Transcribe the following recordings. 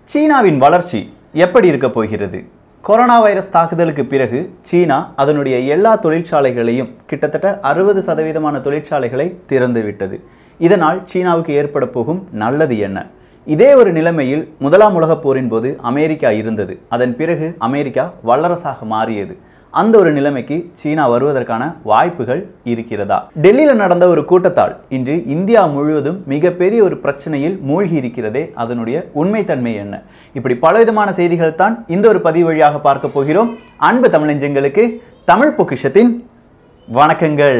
சீனாவின் வளர்ச்சி எப்படி இருக்க போகிறது கொரோனா வைரஸ் தாக்குதலுக்கு பிறகு சீனா அதனுடைய எல்லா தொழிற்சாலைகளையும் கிட்டத்தட்ட அறுபது சதவீதமான தொழிற்சாலைகளை திறந்து விட்டது இதனால் சீனாவுக்கு ஏற்பட போகும் நல்லது என்ன இதே ஒரு நிலைமையில் முதலாம் உலகப் போரின் போது அமெரிக்கா இருந்தது அதன் பிறகு அமெரிக்கா வல்லரசாக மாறியது அந்த ஒரு நிலைமைக்கு சீனா வருவதற்கான வாய்ப்புகள் இருக்கிறதா டெல்லியில் நடந்த ஒரு கூட்டத்தால் இன்று இந்தியா முழுவதும் மிகப்பெரிய ஒரு பிரச்சனையில் மூழ்கி இருக்கிறதே அதனுடைய உண்மைத்தன்மை என்ன இப்படி பலவிதமான செய்திகள் தான் இந்த ஒரு பதிவு வழியாக பார்க்க போகிறோம் அன்பு தமிழஞ்சங்களுக்கு தமிழ் பொக்கிஷத்தின் வணக்கங்கள்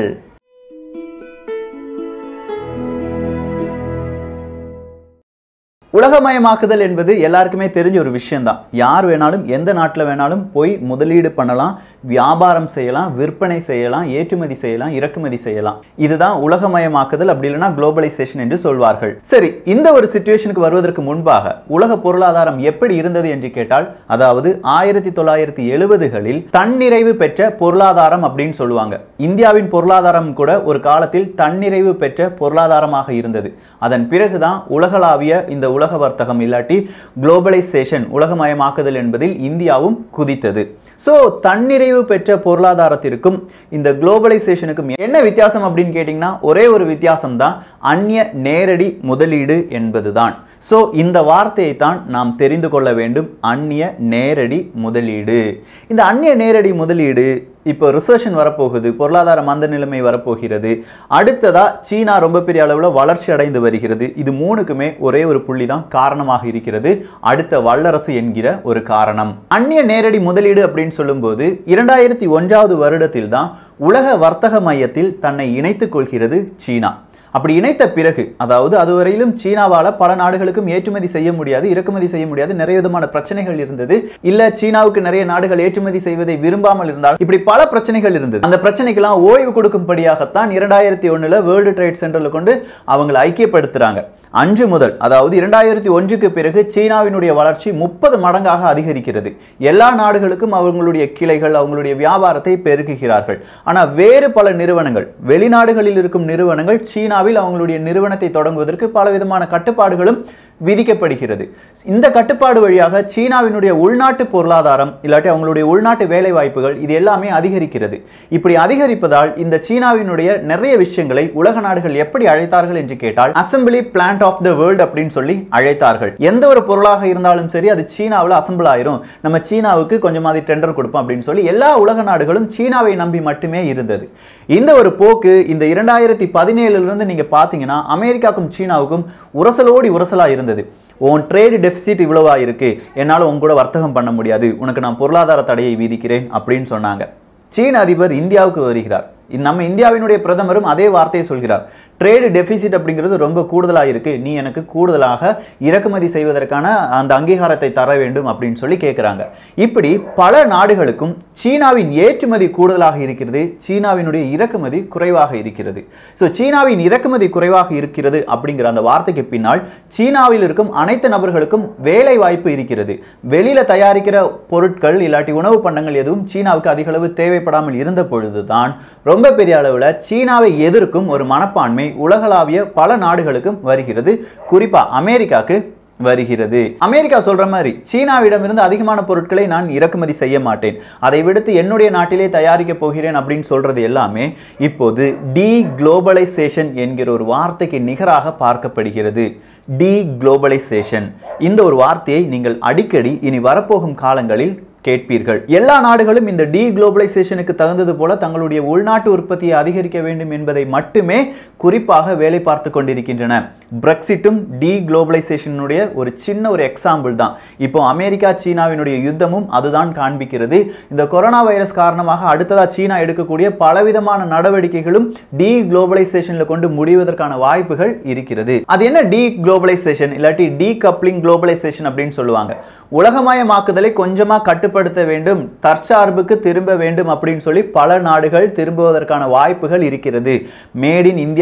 உலகமயமாக்குதல் என்பது எல்லாருக்குமே தெரிஞ்ச ஒரு விஷயம்தான் யார் வேணாலும் எந்த நாட்டில் வேணாலும் போய் முதலீடு பண்ணலாம் வியாபாரம் செய்யலாம் விற்பனை செய்யலாம் ஏற்றுமதி செய்யலாம் இறக்குமதி செய்யலாம் இதுதான் உலகமயமாக்குதல் அப்படி இல்லைன்னா குளோபலைசேஷன் என்று சொல்வார்கள் சரி இந்த ஒரு சுச்சுவேஷனுக்கு வருவதற்கு முன்பாக உலக பொருளாதாரம் எப்படி இருந்தது என்று கேட்டால் அதாவது ஆயிரத்தி தொள்ளாயிரத்தி எழுபதுகளில் தன்னிறைவு பெற்ற பொருளாதாரம் அப்படின்னு சொல்லுவாங்க இந்தியாவின் பொருளாதாரம் கூட ஒரு காலத்தில் தன்னிறைவு பெற்ற பொருளாதாரமாக இருந்தது அதன் பிறகுதான் உலகளாவிய இந்த உலக வர்த்தகம் இல்லாட்டி குளோபலைசேஷன் உலகமயமாக்குதல் என்பதில் இந்தியாவும் குதித்தது ஸோ தன்னிறைவு பெற்ற பொருளாதாரத்திற்கும் இந்த குளோபலைசேஷனுக்கும் என்ன வித்தியாசம் அப்படின்னு கேட்டிங்கன்னா ஒரே ஒரு வித்தியாசம் தான் அந்நிய நேரடி முதலீடு என்பதுதான் ஸோ இந்த வார்த்தையை தான் நாம் தெரிந்து கொள்ள வேண்டும் அந்நிய நேரடி முதலீடு இந்த அந்நிய நேரடி முதலீடு இப்போ ரிசர்ஷன் வரப்போகுது பொருளாதார மந்த நிலைமை வரப்போகிறது அடுத்ததா சீனா ரொம்ப பெரிய அளவில் வளர்ச்சி அடைந்து வருகிறது இது மூணுக்குமே ஒரே ஒரு புள்ளி தான் காரணமாக இருக்கிறது அடுத்த வல்லரசு என்கிற ஒரு காரணம் அந்நிய நேரடி முதலீடு அப்படின்னு சொல்லும்போது இரண்டாயிரத்தி ஒன்றாவது வருடத்தில் தான் உலக வர்த்தக மையத்தில் தன்னை இணைத்துக் கொள்கிறது சீனா அப்படி இணைத்த பிறகு அதாவது அதுவரையிலும் சீனாவால் பல நாடுகளுக்கும் ஏற்றுமதி செய்ய முடியாது இறக்குமதி செய்ய முடியாது நிறைய விதமான பிரச்சனைகள் இருந்தது இல்ல சீனாவுக்கு நிறைய நாடுகள் ஏற்றுமதி செய்வதை விரும்பாமல் இருந்தால் இப்படி பல பிரச்சனைகள் இருந்தது அந்த பிரச்சனைக்கெல்லாம் ஓய்வு கொடுக்கும்படியாகத்தான் இரண்டாயிரத்தி ஒண்ணுல வேர்ல்டு ட்ரேட் சென்டர்ல கொண்டு அவங்களை ஐக்கியப்படுத்துறாங்க அன்று முதல் அதாவது இரண்டாயிரத்தி ஒன்றுக்கு பிறகு சீனாவினுடைய வளர்ச்சி முப்பது மடங்காக அதிகரிக்கிறது எல்லா நாடுகளுக்கும் அவங்களுடைய கிளைகள் அவங்களுடைய வியாபாரத்தை பெருக்குகிறார்கள் ஆனால் வேறு பல நிறுவனங்கள் வெளிநாடுகளில் இருக்கும் நிறுவனங்கள் சீனாவில் அவங்களுடைய நிறுவனத்தை தொடங்குவதற்கு பல விதமான கட்டுப்பாடுகளும் விதிக்கப்படுகிறது இந்த கட்டுப்பாடு வழியாக சீனாவினுடைய உள்நாட்டு பொருளாதாரம் இல்லாட்டி அவங்களுடைய உள்நாட்டு வேலை வாய்ப்புகள் இது எல்லாமே அதிகரிக்கிறது இப்படி அதிகரிப்பதால் இந்த சீனாவினுடைய நிறைய விஷயங்களை உலக நாடுகள் எப்படி அழைத்தார்கள் என்று கேட்டால் assembly plant of the world அப்படின்னு சொல்லி அழைத்தார்கள் எந்த ஒரு பொருளாக இருந்தாலும் சரி அது சீனாவில் அசம்பிள் ஆயிரும் நம்ம சீனாவுக்கு கொஞ்சம் மாதிரி டெண்டர் கொடுப்போம் அப்படின்னு சொல்லி எல்லா உலக நாடுகளும் சீனாவை நம்பி மட்டுமே இருந்தது இந்த ஒரு போக்கு இந்த இரண்டாயிரத்தி பதினேழுல இருந்து நீங்க பாத்தீங்கன்னா அமெரிக்காவுக்கும் சீனாவுக்கும் உரசலோடி உரசலா இருந்தது உன் ட்ரேடு டெபிசிட் இவ்வளவா இருக்கு என்னால் உன் கூட வர்த்தகம் பண்ண முடியாது உனக்கு நான் பொருளாதார தடையை விதிக்கிறேன் அப்படின்னு சொன்னாங்க சீன அதிபர் இந்தியாவுக்கு வருகிறார் நம்ம இந்தியாவினுடைய பிரதமரும் அதே வார்த்தையை சொல்கிறார் ட்ரேடு டெபிசிட் அப்படிங்கிறது ரொம்ப கூடுதலாக இருக்கு நீ எனக்கு கூடுதலாக இறக்குமதி செய்வதற்கான அந்த அங்கீகாரத்தை தர வேண்டும் அப்படின்னு சொல்லி கேட்குறாங்க இப்படி பல நாடுகளுக்கும் சீனாவின் ஏற்றுமதி கூடுதலாக இருக்கிறது சீனாவினுடைய இறக்குமதி குறைவாக இருக்கிறது ஸோ சீனாவின் இறக்குமதி குறைவாக இருக்கிறது அப்படிங்கிற அந்த வார்த்தைக்கு பின்னால் சீனாவில் இருக்கும் அனைத்து நபர்களுக்கும் வேலை வாய்ப்பு இருக்கிறது வெளியில தயாரிக்கிற பொருட்கள் இல்லாட்டி உணவு பண்டங்கள் எதுவும் சீனாவுக்கு அதிக அளவு தேவைப்படாமல் இருந்த பொழுதுதான் ரொம்ப பெரிய அளவில் சீனாவை எதிர்க்கும் ஒரு மனப்பான்மை உலகளாவிய பல நாடுகளுக்கும் வருகிறது குறிப்பா அமெரிக்காக்கு வருகிறது அமெரிக்கா சொல்ற மாதிரி சீனாவிடமிருந்து அதிகமான பொருட்களை நான் இறக்குமதி செய்ய மாட்டேன் அதை விடுத்து என்னுடைய நாட்டிலே தயாரிக்க போகிறேன் அப்படின்னு சொல்றது எல்லாமே இப்போது டி குளோபலைசேஷன் என்கிற ஒரு வார்த்தைக்கு நிகராக பார்க்கப்படுகிறது டி குளோபலைசேஷன் இந்த ஒரு வார்த்தையை நீங்கள் அடிக்கடி இனி வரப்போகும் காலங்களில் கேட்பீர்கள் எல்லா நாடுகளும் இந்த டி குளோபலைசேஷனுக்கு தகுந்தது போல தங்களுடைய உள்நாட்டு உற்பத்தியை அதிகரிக்க வேண்டும் என்பதை மட்டுமே குறிப்பாக வேலை பார்த்து கொண்டிருக்கின்றன பிரெக்சிட்டும் டி குளோபலைசேஷனுடைய ஒரு சின்ன ஒரு எக்ஸாம்பிள் தான் இப்போ அமெரிக்கா சீனாவினுடைய யுத்தமும் அதுதான் காண்பிக்கிறது இந்த கொரோனா வைரஸ் காரணமாக அடுத்ததா சீனா எடுக்கக்கூடிய பலவிதமான நடவடிக்கைகளும் டி குளோபலைசேஷன்ல கொண்டு முடிவதற்கான வாய்ப்புகள் இருக்கிறது அது என்ன டி குளோபலைசேஷன் இல்லாட்டி டி கப்ளிங் குளோபலைசேஷன் அப்படின்னு சொல்லுவாங்க உலகமயமாக்குதலை கொஞ்சமா கட்டுப்படுத்த வேண்டும் தற்சார்புக்கு திரும்ப வேண்டும் அப்படின்னு சொல்லி பல நாடுகள் திரும்புவதற்கான வாய்ப்புகள் இருக்கிறது மேட் இன் இந்தியா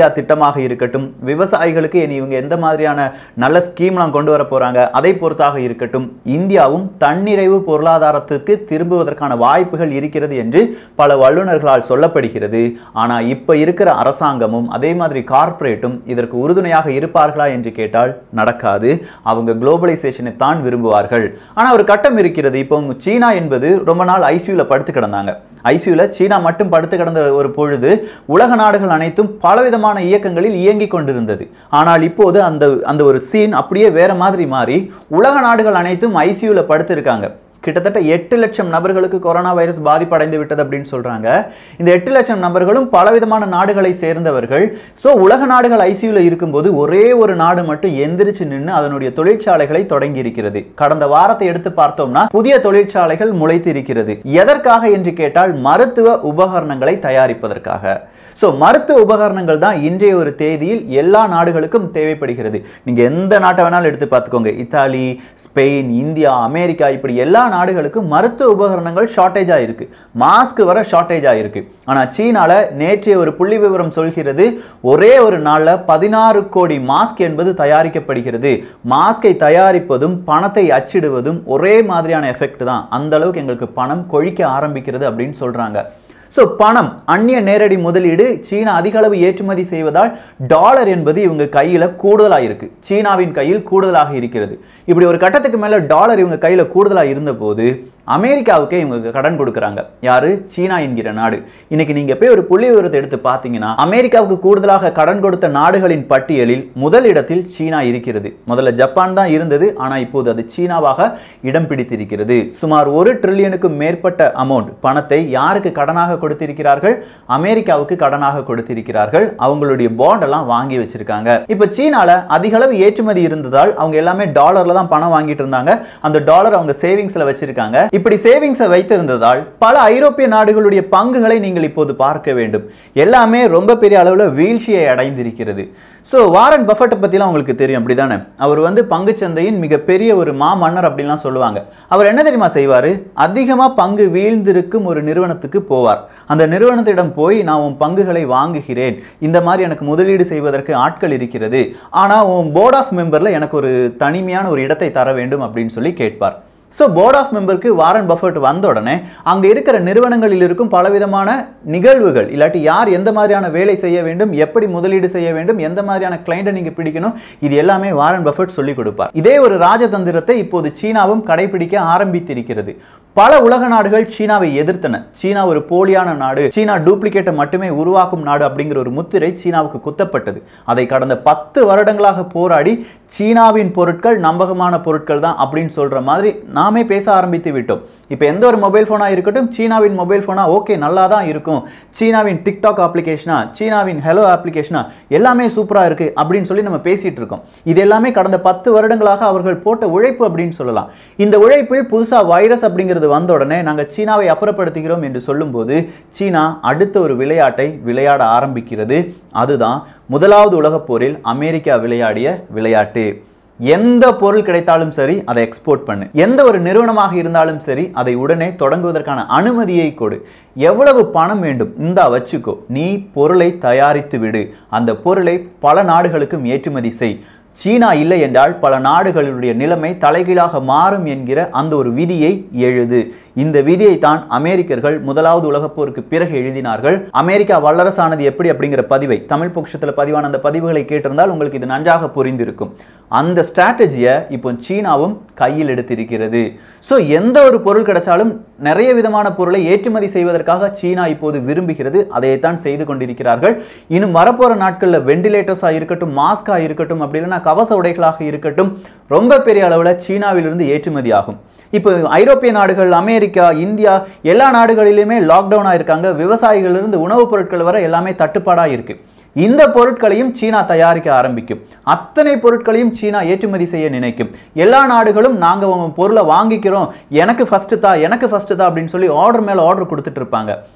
இந்தியா திட்டமாக இருக்கட்டும் விவசாயிகளுக்கு இனி இவங்க எந்த மாதிரியான நல்ல ஸ்கீம்லாம் கொண்டு வர போறாங்க அதை பொறுத்தாக இருக்கட்டும் இந்தியாவும் தன்னிறைவு பொருளாதாரத்துக்கு திரும்புவதற்கான வாய்ப்புகள் இருக்கிறது என்று பல வல்லுநர்களால் சொல்லப்படுகிறது ஆனா இப்ப இருக்கிற அரசாங்கமும் அதே மாதிரி கார்ப்பரேட்டும் இதற்கு உறுதுணையாக இருப்பார்களா என்று கேட்டால் நடக்காது அவங்க குளோபலைசேஷனை தான் விரும்புவார்கள் ஆனா ஒரு கட்டம் இருக்கிறது இப்போ உங்க சீனா என்பது ரொம்ப நாள் ஐசியூல படுத்து கிடந்தாங்க ஐசியூல சீனா மட்டும் படுத்து கிடந்த ஒரு பொழுது உலக நாடுகள் அனைத்தும் பலவிதமான இயக்கங்களில் இயங்கிக் கொண்டிருந்தது ஆனால் இப்போது அந்த அந்த ஒரு சீன் அப்படியே வேற மாதிரி மாறி உலக நாடுகள் அனைத்தும் ஐசியூல படுத்திருக்காங்க கிட்டத்தட்ட எட்டு லட்சம் நபர்களுக்கு கொரோனா வைரஸ் பாதிப்படைந்து விட்டது அப்படின்னு சொல்றாங்க இந்த எட்டு லட்சம் நபர்களும் பலவிதமான நாடுகளை சேர்ந்தவர்கள் ஸோ உலக நாடுகள் ஐசியூல இருக்கும்போது ஒரே ஒரு நாடு மட்டும் எந்திரிச்சு நின்று அதனுடைய தொழிற்சாலைகளை தொடங்கி இருக்கிறது கடந்த வாரத்தை எடுத்து பார்த்தோம்னா புதிய தொழிற்சாலைகள் முளைத்து இருக்கிறது எதற்காக என்று கேட்டால் மருத்துவ உபகரணங்களை தயாரிப்பதற்காக ஸோ மருத்துவ உபகரணங்கள் தான் இன்றைய ஒரு தேதியில் எல்லா நாடுகளுக்கும் தேவைப்படுகிறது நீங்க எந்த நாட்டை வேணாலும் எடுத்து பார்த்துக்கோங்க இத்தாலி ஸ்பெயின் இந்தியா அமெரிக்கா இப்படி எல்லா நாடுகளுக்கும் மருத்துவ உபகரணங்கள் ஷார்ட்டேஜா இருக்கு மாஸ்க் வர ஷார்ட்டேஜா இருக்கு ஆனா சீனால நேற்றைய ஒரு புள்ளி விவரம் சொல்கிறது ஒரே ஒரு நாள்ல பதினாறு கோடி மாஸ்க் என்பது தயாரிக்கப்படுகிறது மாஸ்கை தயாரிப்பதும் பணத்தை அச்சிடுவதும் ஒரே மாதிரியான எஃபெக்ட் தான் அந்த அளவுக்கு எங்களுக்கு பணம் கொழிக்க ஆரம்பிக்கிறது அப்படின்னு சொல்றாங்க ஸோ பணம் அந்நிய நேரடி முதலீடு சீனா அதிக அளவு ஏற்றுமதி செய்வதால் டாலர் என்பது இவங்க கையில் கூடுதலாக இருக்கு சீனாவின் கையில் கூடுதலாக இருக்கிறது இப்படி ஒரு கட்டத்துக்கு மேலே டாலர் இவங்க கையில் கூடுதலாக இருந்தபோது அமெரிக்காவுக்கே இவங்க கடன் கொடுக்குறாங்க யாரு சீனா என்கிற நாடு இன்னைக்கு நீங்க போய் ஒரு புள்ளி விவரத்தை எடுத்து பார்த்தீங்கன்னா அமெரிக்காவுக்கு கூடுதலாக கடன் கொடுத்த நாடுகளின் பட்டியலில் முதல் இடத்தில் சீனா இருக்கிறது முதல்ல ஜப்பான் தான் இருந்தது ஆனா இப்போது அது சீனாவாக இடம் பிடித்திருக்கிறது சுமார் ஒரு ட்ரில்லியனுக்கும் மேற்பட்ட அமௌண்ட் பணத்தை யாருக்கு கடனாக கொடுத்திருக்கிறார்கள் அமெரிக்காவுக்கு கடனாக கொடுத்திருக்கிறார்கள் அவங்களுடைய பாண்ட் எல்லாம் வாங்கி வச்சிருக்காங்க இப்ப சீனால அதிக அளவு ஏற்றுமதி இருந்ததால் அவங்க எல்லாமே டாலர்ல தான் பணம் வாங்கிட்டு இருந்தாங்க அந்த டாலர் அவங்க சேவிங்ஸ்ல வச்சிருக்காங்க இப்படி சேவிங்ஸை வைத்திருந்ததால் பல ஐரோப்பிய நாடுகளுடைய பங்குகளை நீங்கள் இப்போது பார்க்க வேண்டும் எல்லாமே ரொம்ப பெரிய அளவில் வீழ்ச்சியை அடைந்திருக்கிறது ஸோ வாரன் பஃபட்டை பற்றிலாம் உங்களுக்கு தெரியும் அப்படிதானே அவர் வந்து பங்குச்சந்தையின் மிகப்பெரிய ஒரு மாமன்னர் அப்படின்லாம் சொல்லுவாங்க அவர் என்ன தெரியுமா செய்வார் அதிகமாக பங்கு வீழ்ந்திருக்கும் ஒரு நிறுவனத்துக்கு போவார் அந்த நிறுவனத்திடம் போய் நான் உன் பங்குகளை வாங்குகிறேன் இந்த மாதிரி எனக்கு முதலீடு செய்வதற்கு ஆட்கள் இருக்கிறது ஆனால் உன் போர்ட் ஆஃப் மெம்பரில் எனக்கு ஒரு தனிமையான ஒரு இடத்தை தர வேண்டும் அப்படின்னு சொல்லி கேட்பார் ஸோ போர்ட் ஆஃப் மெம்பருக்கு வாரன் பஃபட் வந்த உடனே அங்கே இருக்கிற நிறுவனங்களில் இருக்கும் பலவிதமான நிகழ்வுகள் இல்லாட்டி யார் எந்த மாதிரியான வேலை செய்ய வேண்டும் எப்படி முதலீடு செய்ய வேண்டும் எந்த மாதிரியான கிளைண்ட்டை நீங்கள் பிடிக்கணும் இது எல்லாமே வாரன் பஃபட் சொல்லிக் கொடுப்பார் இதே ஒரு ராஜதந்திரத்தை இப்போது சீனாவும் கடைபிடிக்க ஆரம்பித்திருக்கிறது பல உலக நாடுகள் சீனாவை எதிர்த்தன சீனா ஒரு போலியான நாடு சீனா டூப்ளிகேட்டை மட்டுமே உருவாக்கும் நாடு அப்படிங்கிற ஒரு முத்திரை சீனாவுக்கு குத்தப்பட்டது அதை கடந்த பத்து வருடங்களாக போராடி சீனாவின் பொருட்கள் நம்பகமான பொருட்கள் தான் அப்படின்னு சொல்ற மாதிரி நாமே பேச ஆரம்பித்து விட்டோம் இப்போ எந்த ஒரு மொபைல் ஃபோனாக இருக்கட்டும் சீனாவின் மொபைல் ஃபோனாக ஓகே நல்லா தான் இருக்கும் சீனாவின் டிக்டாக் அப்ளிகேஷனா சீனாவின் ஹலோ அப்ளிகேஷனா எல்லாமே சூப்பராக இருக்குது அப்படின்னு சொல்லி நம்ம பேசிகிட்டு இருக்கோம் இது எல்லாமே கடந்த பத்து வருடங்களாக அவர்கள் போட்ட உழைப்பு அப்படின்னு சொல்லலாம் இந்த உழைப்பில் புதுசாக வைரஸ் அப்படிங்கிறது வந்த உடனே நாங்கள் சீனாவை அப்புறப்படுத்துகிறோம் என்று சொல்லும்போது சீனா அடுத்த ஒரு விளையாட்டை விளையாட ஆரம்பிக்கிறது அதுதான் முதலாவது உலகப் போரில் அமெரிக்கா விளையாடிய விளையாட்டு எந்த பொருள் கிடைத்தாலும் சரி அதை எக்ஸ்போர்ட் பண்ணு எந்த ஒரு நிறுவனமாக இருந்தாலும் சரி அதை உடனே தொடங்குவதற்கான அனுமதியை கொடு எவ்வளவு பணம் வேண்டும் இந்தா வச்சுக்கோ நீ பொருளை தயாரித்து விடு அந்த பொருளை பல நாடுகளுக்கும் ஏற்றுமதி செய் சீனா இல்லை என்றால் பல நாடுகளுடைய நிலைமை தலைகீழாக மாறும் என்கிற அந்த ஒரு விதியை எழுது இந்த விதியை தான் அமெரிக்கர்கள் முதலாவது உலகப் போருக்கு பிறகு எழுதினார்கள் அமெரிக்கா வல்லரசானது எப்படி அப்படிங்கிற பதிவை தமிழ் பொக்ஷத்தில் பதிவான அந்த பதிவுகளை கேட்டிருந்தால் உங்களுக்கு இது நன்றாக புரிந்திருக்கும் அந்த ஸ்ட்ராட்டஜியை இப்போ சீனாவும் கையில் எடுத்திருக்கிறது ஸோ எந்த ஒரு பொருள் கிடைச்சாலும் நிறைய விதமான பொருளை ஏற்றுமதி செய்வதற்காக சீனா இப்போது விரும்புகிறது அதைத்தான் செய்து கொண்டிருக்கிறார்கள் இன்னும் வரப்போற நாட்களில் வெண்டிலேட்டர்ஸாக இருக்கட்டும் மாஸ்காக இருக்கட்டும் அப்படி இல்லைன்னா கவச உடைகளாக இருக்கட்டும் ரொம்ப பெரிய அளவில் சீனாவிலிருந்து ஏற்றுமதி ஆகும் இப்போ ஐரோப்பிய நாடுகள் அமெரிக்கா இந்தியா எல்லா நாடுகளிலுமே லாக்டவுனாக இருக்காங்க விவசாயிகளிலிருந்து உணவுப் பொருட்கள் வரை எல்லாமே தட்டுப்பாடாக இருக்கு இந்த பொருட்களையும் சீனா தயாரிக்க ஆரம்பிக்கும் அத்தனை பொருட்களையும் சீனா ஏற்றுமதி செய்ய நினைக்கும் எல்லா நாடுகளும் நாங்கள் உங்க பொருளை வாங்கிக்கிறோம் எனக்கு ஃபர்ஸ்ட் தா எனக்கு ஃபர்ஸ்ட் தா அப்படின்னு சொல்லி ஆர்டர் மேலே ஆர்டர் கொடுத்துட்டு இருப்பாங்க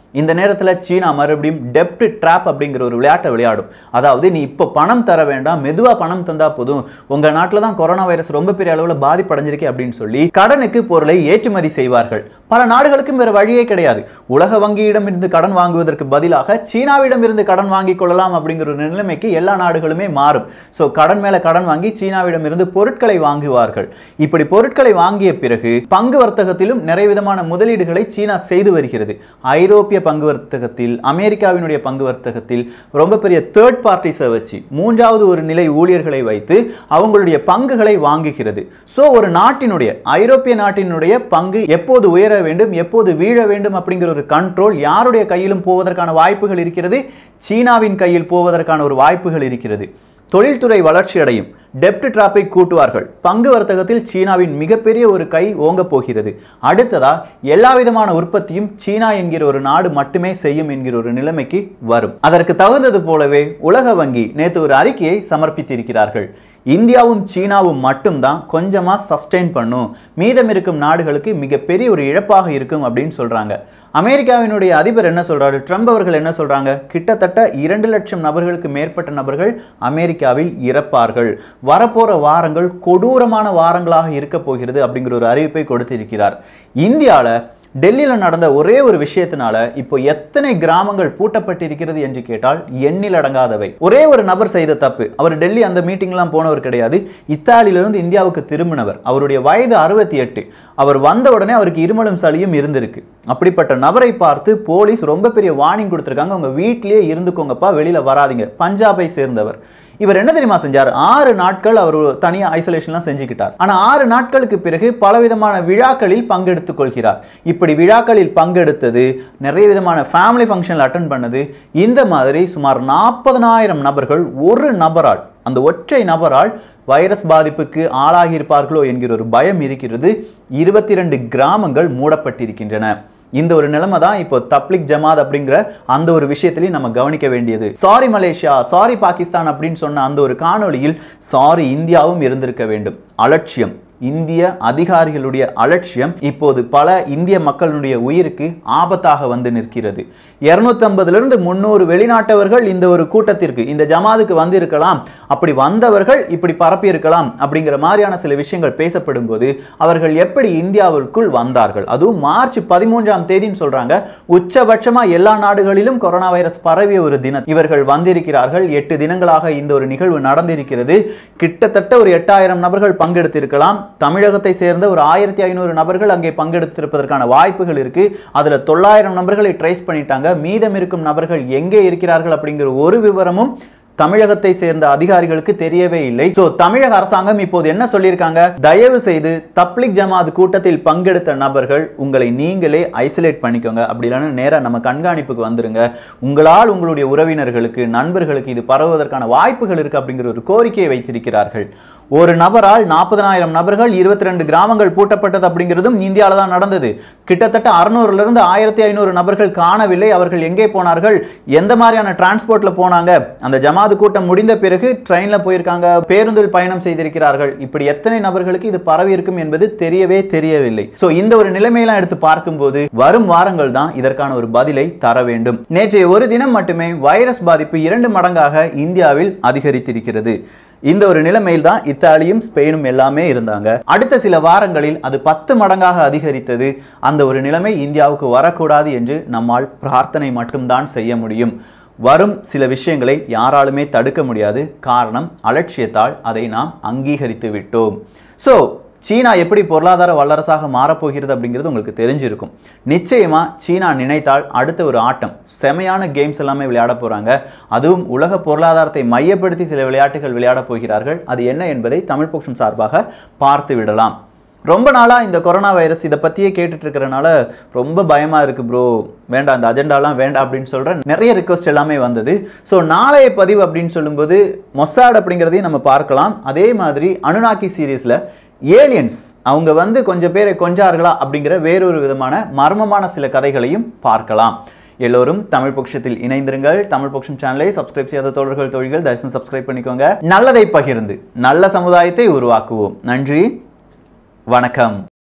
இந்த நேரத்தில் சீனா மறுபடியும் டெப்ட் ட்ராப் அப்படிங்கிற ஒரு விளையாட்டை விளையாடும் அதாவது நீ இப்போ பணம் தர வேண்டாம் மெதுவாக பணம் தந்தா போதும் உங்கள் நாட்டில் தான் கொரோனா வைரஸ் ரொம்ப பெரிய அளவில் பாதிப்படைஞ்சிருக்கே அப்படின்னு சொல்லி கடனுக்கு பொருளை ஏற்றுமதி செய்வார்கள் பல நாடுகளுக்கும் வேறு வழியே கிடையாது உலக வங்கியிடம் இருந்து கடன் வாங்குவதற்கு பதிலாக சீனாவிடம் இருந்து கடன் வாங்கிக் கொள்ளலாம் அப்படிங்கிற ஒரு நிலைமைக்கு எல்லா நாடுகளுமே மாறும் ஸோ கடன் மேல கடன் வாங்கி சீனாவிடம் இருந்து பொருட்களை வாங்குவார்கள் இப்படி பொருட்களை வாங்கிய பிறகு பங்கு வர்த்தகத்திலும் நிறைய விதமான முதலீடுகளை சீனா செய்து வருகிறது ஐரோப்பிய பங்கு வர்த்தகத்தில் அமெரிக்காவினுடைய பங்கு வர்த்தகத்தில் ரொம்ப பெரிய தேர்ட் பார்ட்டிஸை வச்சு மூன்றாவது ஒரு நிலை ஊழியர்களை வைத்து அவங்களுடைய பங்குகளை வாங்குகிறது ஸோ ஒரு நாட்டினுடைய ஐரோப்பிய நாட்டினுடைய பங்கு எப்போது உயர வேண்டும் எப்போது வீழ வேண்டும் அப்படிங்கிற ஒரு கண்ட்ரோல் யாருடைய கையிலும் போவதற்கான வாய்ப்புகள் இருக்கிறது சீனாவின் கையில் போவதற்கான ஒரு வாய்ப்புகள் இருக்கிறது தொழில்துறை வளர்ச்சி அடையும் டெப்ட் டிராப்பை கூட்டுவார்கள் பங்கு வர்த்தகத்தில் சீனாவின் மிகப்பெரிய ஒரு கை ஓங்கப் போகிறது அடுத்ததா எல்லா விதமான உற்பத்தியும் சீனா என்கிற ஒரு நாடு மட்டுமே செய்யும் என்கிற ஒரு நிலைமைக்கு வரும் அதற்கு தகுந்தது போலவே உலக வங்கி நேற்று ஒரு அறிக்கையை சமர்ப்பித்திருக்கிறார்கள் இந்தியாவும் சீனாவும் மட்டும்தான் கொஞ்சமா சஸ்டெயின் பண்ணும் மீதம் இருக்கும் நாடுகளுக்கு மிகப்பெரிய ஒரு இழப்பாக இருக்கும் அப்படின்னு சொல்றாங்க அமெரிக்காவினுடைய அதிபர் என்ன சொல்றாரு ட்ரம்ப் அவர்கள் என்ன சொல்றாங்க கிட்டத்தட்ட இரண்டு லட்சம் நபர்களுக்கு மேற்பட்ட நபர்கள் அமெரிக்காவில் இறப்பார்கள் வரப்போற வாரங்கள் கொடூரமான வாரங்களாக இருக்க போகிறது அப்படிங்கிற ஒரு அறிவிப்பை கொடுத்திருக்கிறார் இந்தியால டெல்லியில நடந்த ஒரே ஒரு விஷயத்தினால இப்போ எத்தனை கிராமங்கள் பூட்டப்பட்டிருக்கிறது என்று கேட்டால் எண்ணில் அடங்காதவை ஒரே ஒரு நபர் செய்த தப்பு அவர் டெல்லி அந்த மீட்டிங்லாம் போனவர் கிடையாது இத்தாலியிலிருந்து இந்தியாவுக்கு திரும்பினவர் அவருடைய வயது அறுபத்தி எட்டு அவர் வந்த உடனே அவருக்கு இருமலும் சளியும் இருந்திருக்கு அப்படிப்பட்ட நபரை பார்த்து போலீஸ் ரொம்ப பெரிய வார்னிங் கொடுத்துருக்காங்க உங்க வீட்டிலேயே இருந்துக்கோங்கப்பா வெளியில வராதீங்க பஞ்சாபை சேர்ந்தவர் இவர் என்ன தெரியுமா செஞ்சார் ஆறு நாட்கள் அவர் தனியாக ஐசோலேஷன்லாம் செஞ்சுக்கிட்டார் ஆனால் ஆறு நாட்களுக்கு பிறகு பலவிதமான விழாக்களில் பங்கெடுத்துக் கொள்கிறார் இப்படி விழாக்களில் பங்கெடுத்தது நிறைய விதமான ஃபேமிலி ஃபங்க்ஷனில் அட்டன் பண்ணது இந்த மாதிரி சுமார் நாற்பதனாயிரம் நபர்கள் ஒரு நபரால் அந்த ஒற்றை நபரால் வைரஸ் பாதிப்புக்கு ஆளாகியிருப்பார்களோ என்கிற ஒரு பயம் இருக்கிறது இருபத்தி ரெண்டு கிராமங்கள் மூடப்பட்டிருக்கின்றன இந்த ஒரு நிலைமை தான் இப்போ தப்லிக் ஜமாத் அப்படிங்கிற அந்த ஒரு விஷயத்திலையும் நம்ம கவனிக்க வேண்டியது சாரி மலேசியா சாரி பாகிஸ்தான் அப்படின்னு சொன்ன அந்த ஒரு காணொளியில் சாரி இந்தியாவும் இருந்திருக்க வேண்டும் அலட்சியம் இந்திய அதிகாரிகளுடைய அலட்சியம் இப்போது பல இந்திய மக்களுடைய உயிருக்கு ஆபத்தாக வந்து நிற்கிறது இருநூத்தம்பதுலேருந்து முந்நூறு வெளிநாட்டவர்கள் இந்த ஒரு கூட்டத்திற்கு இந்த ஜமாதுக்கு வந்திருக்கலாம் அப்படி வந்தவர்கள் இப்படி பரப்பி இருக்கலாம் அப்படிங்கிற மாதிரியான சில விஷயங்கள் பேசப்படும் போது அவர்கள் எப்படி இந்தியாவிற்குள் வந்தார்கள் அதுவும் மார்ச் பதிமூன்றாம் தேதின்னு சொல்றாங்க உச்சபட்சமா எல்லா நாடுகளிலும் கொரோனா வைரஸ் பரவிய ஒரு தினம் இவர்கள் வந்திருக்கிறார்கள் எட்டு தினங்களாக இந்த ஒரு நிகழ்வு நடந்திருக்கிறது கிட்டத்தட்ட ஒரு எட்டாயிரம் நபர்கள் பங்கெடுத்திருக்கலாம் தமிழகத்தை சேர்ந்த ஒரு ஆயிரத்தி ஐநூறு நபர்கள் அங்கே பங்கெடுத்திருப்பதற்கான வாய்ப்புகள் இருக்கு அதுல தொள்ளாயிரம் நபர்களை ட்ரேஸ் பண்ணிட்டாங்க மீதம் இருக்கும் நபர்கள் எங்கே இருக்கிறார்கள் அப்படிங்கிற ஒரு விவரமும் தமிழகத்தை சேர்ந்த அதிகாரிகளுக்கு தெரியவே இல்லை சோ தமிழக அரசாங்கம் இப்போது என்ன சொல்லியிருக்காங்க தயவு செய்து தப்லிக் ஜமாத் கூட்டத்தில் பங்கெடுத்த நபர்கள் உங்களை நீங்களே ஐசோலேட் பண்ணிக்கோங்க அப்படி இல்லைன்னா நேரா நம்ம கண்காணிப்புக்கு வந்துருங்க உங்களால் உங்களுடைய உறவினர்களுக்கு நண்பர்களுக்கு இது பரவுவதற்கான வாய்ப்புகள் இருக்கு அப்படிங்கிற ஒரு கோரிக்கையை வைத்திருக்கிறார்கள் ஒரு நபரால் நாற்பதனாயிரம் நபர்கள் இருபத்தி ரெண்டு கிராமங்கள் பூட்டப்பட்டது அப்படிங்கிறதும் இந்தியாவில் தான் நடந்தது கிட்டத்தட்ட அறுநூறுல இருந்து ஆயிரத்தி ஐநூறு நபர்கள் காணவில்லை அவர்கள் எங்கே போனார்கள் எந்த மாதிரியான டிரான்ஸ்போர்ட்ல போனாங்க அந்த ஜமாது கூட்டம் முடிந்த பிறகு ட்ரெயின்ல போயிருக்காங்க பேருந்தில் பயணம் செய்திருக்கிறார்கள் இப்படி எத்தனை நபர்களுக்கு இது பரவி இருக்கும் என்பது தெரியவே தெரியவில்லை சோ இந்த ஒரு நிலைமையெல்லாம் எடுத்து பார்க்கும்போது வரும் வாரங்கள் தான் இதற்கான ஒரு பதிலை தர வேண்டும் நேற்றைய ஒரு தினம் மட்டுமே வைரஸ் பாதிப்பு இரண்டு மடங்காக இந்தியாவில் அதிகரித்திருக்கிறது இந்த ஒரு நிலைமையில் தான் இத்தாலியும் ஸ்பெயினும் எல்லாமே இருந்தாங்க அடுத்த சில வாரங்களில் அது பத்து மடங்காக அதிகரித்தது அந்த ஒரு நிலைமை இந்தியாவுக்கு வரக்கூடாது என்று நம்மால் பிரார்த்தனை மட்டும்தான் செய்ய முடியும் வரும் சில விஷயங்களை யாராலுமே தடுக்க முடியாது காரணம் அலட்சியத்தால் அதை நாம் அங்கீகரித்து விட்டோம் ஸோ சீனா எப்படி பொருளாதார வல்லரசாக மாறப்போகிறது அப்படிங்கிறது உங்களுக்கு தெரிஞ்சிருக்கும் நிச்சயமா சீனா நினைத்தால் அடுத்த ஒரு ஆட்டம் செமையான கேம்ஸ் எல்லாமே விளையாட போறாங்க அதுவும் உலக பொருளாதாரத்தை மையப்படுத்தி சில விளையாட்டுகள் விளையாட போகிறார்கள் அது என்ன என்பதை தமிழ் பொக்ஷம் சார்பாக பார்த்து விடலாம் ரொம்ப நாளாக இந்த கொரோனா வைரஸ் இதை பற்றியே கேட்டுட்டு இருக்கிறனால ரொம்ப பயமாக இருக்குது ப்ரோ வேண்டாம் இந்த அஜெண்டாலாம் வேண்டாம் அப்படின்னு சொல்கிற நிறைய ரிக்வஸ்ட் எல்லாமே வந்தது ஸோ நாளைய பதிவு அப்படின்னு சொல்லும்போது மொசாட் அப்படிங்கிறதையும் நம்ம பார்க்கலாம் அதே மாதிரி அனுநாக்கி சீரீஸில் ஏலியன்ஸ் அவங்க வந்து கொஞ்சம் பேரை கொஞ்சார்களா அப்படிங்கிற வேறொரு விதமான மர்மமான சில கதைகளையும் பார்க்கலாம் எல்லோரும் தமிழ் பட்சத்தில் இணைந்திருங்கள் தமிழ் பட்சம் சேனலை சப்ஸ்கிரைப் செய்யாத தோழர்கள் தொழில்கள் தயவுசெய்து சப்ஸ்கிரைப் பண்ணிக்கோங்க நல்லதை பகிர்ந்து நல்ல சமுதாயத்தை உருவாக்குவோம் நன்றி வணக்கம்